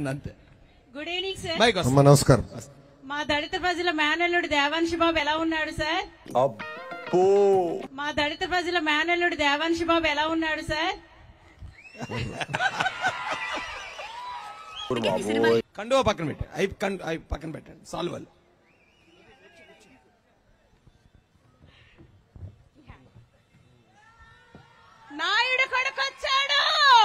చెప్తున్నా అంతే good evening sir mic వస్తుంది. అమ్మ నమస్కారం మా దళిత ప్రజల మేనల్లుడు దేవాంశి బాబు ఎలా ఉన్నాడు సార్ అబ్బో మా దళిత ప్రజల మేనల్లుడు దేవాంశి బాబు ఎలా ఉన్నాడు సార్ కండువా పక్కన పెట్టి అవి కం- అవి పక్కన పెట్టండి సాల్వ్ వాళ్ళు నాయుడు కొడుకొచ్చాడు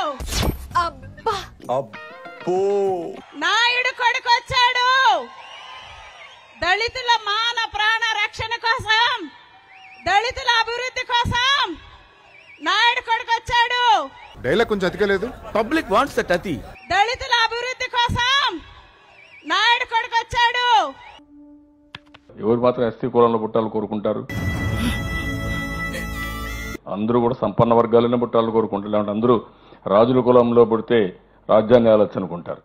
అబ్బో నాయుడు కొడుకొచ్చాడు దళితుల మాన ప్రాణ రక్షణ కోసం దళితుల అభివృద్ధి కోసం నాయుడు కొడుకొచ్చాడు డైలాగ్ కొంచెం అతికలేదు పబ్లిక్ వాంట్స్ దట్ అతి దళితుల అభివృద్ధి కోసం నాయుడు కొడుకొచ్చాడు ఎవరు మాత్రం ఎస్టీ కులంలో పుట్టాలని కోరుకుంటారు అందరూ కూడా సంపన్న వర్గాలనే పుట్టాలని కోరుకుంటారు లేదంటే అందరూ రాజుల కులంలో పుడితే రాజ్యాన్ని ఆలొచ్చు అనుకుంటారు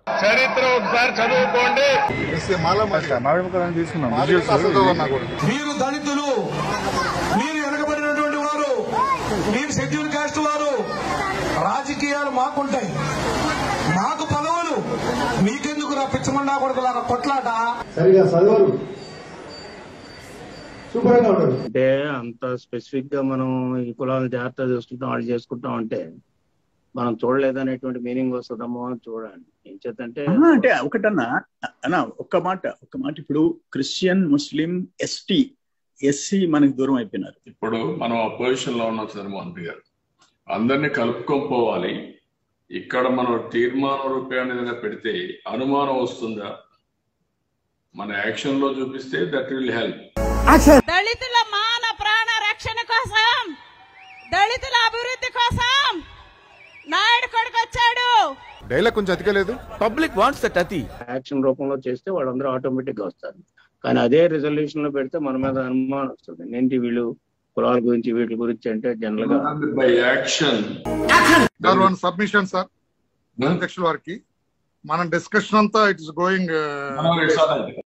మీరు దళితులు మీరు వెనకబడినటువంటి వారు మీరు షెడ్యూల్ కాస్ట్ వారు రాజకీయాలు మాకుంటాయి మాకు పదవులు మీకెందుకు రా పిచ్చమండా కొడుకులారా కొట్లాట సరిగా చదవరు శుభ్రంగా ఉండరు అంటే అంత స్పెసిఫిక్ గా మనం ఈ కులాలను జాగ్రత్త చూసుకుంటాం వాళ్ళు చేసుకుంటాం అంటే మనం చూడలేదనేటువంటి మీనింగ్ వస్తుందమ్మో అని చూడండి ఏం చేతంటే ఆహా, అంటే ఒకటన్నా అన్న ఒక్క మాట ఒక్క మాట ఇప్పుడు క్రిస్టియన్ ముస్లిం ఎస్టీ ఎస్సీ మనకి దూరం అయిపోయినారు ఇప్పుడు మనం అపోజిషన్ లో ఉన్నాం చంద్రమోహన్ గారు అందరినీ కలుపుకొని పోవాలి ఇక్కడ మనం తీర్మాన రూపాయన పెడితే అనుమానం వస్తుందా మన యాక్షన్ లో చూపిస్తే దట్ విల్ హెల్ప్ దళితుల మాన ప్రాణ రక్షణ కోసం దళితుల అభివృద్ధి కోసం నాయుడు కొడుకొచ్చాడు డైలాగ్ కొంచెం అతికలేదు పబ్లిక్ వాంట్స్ దట్ అతి యాక్షన్ రూపంలో చేస్తే వాళ్ళందరూ ఆటోమేటిక్ గా వస్తారు కానీ అదే రిజల్యూషన్ లో పెడితే మన మీద అనుమానం వస్తుంది ఏంటి వీళ్ళు కులాల గురించి వీటి గురించి అంటే జనరల్ గా by action sir one submission sir అధ్యక్షుల వారికి మన డిస్కషన్ అంతా ఇట్స్ గోయింగ్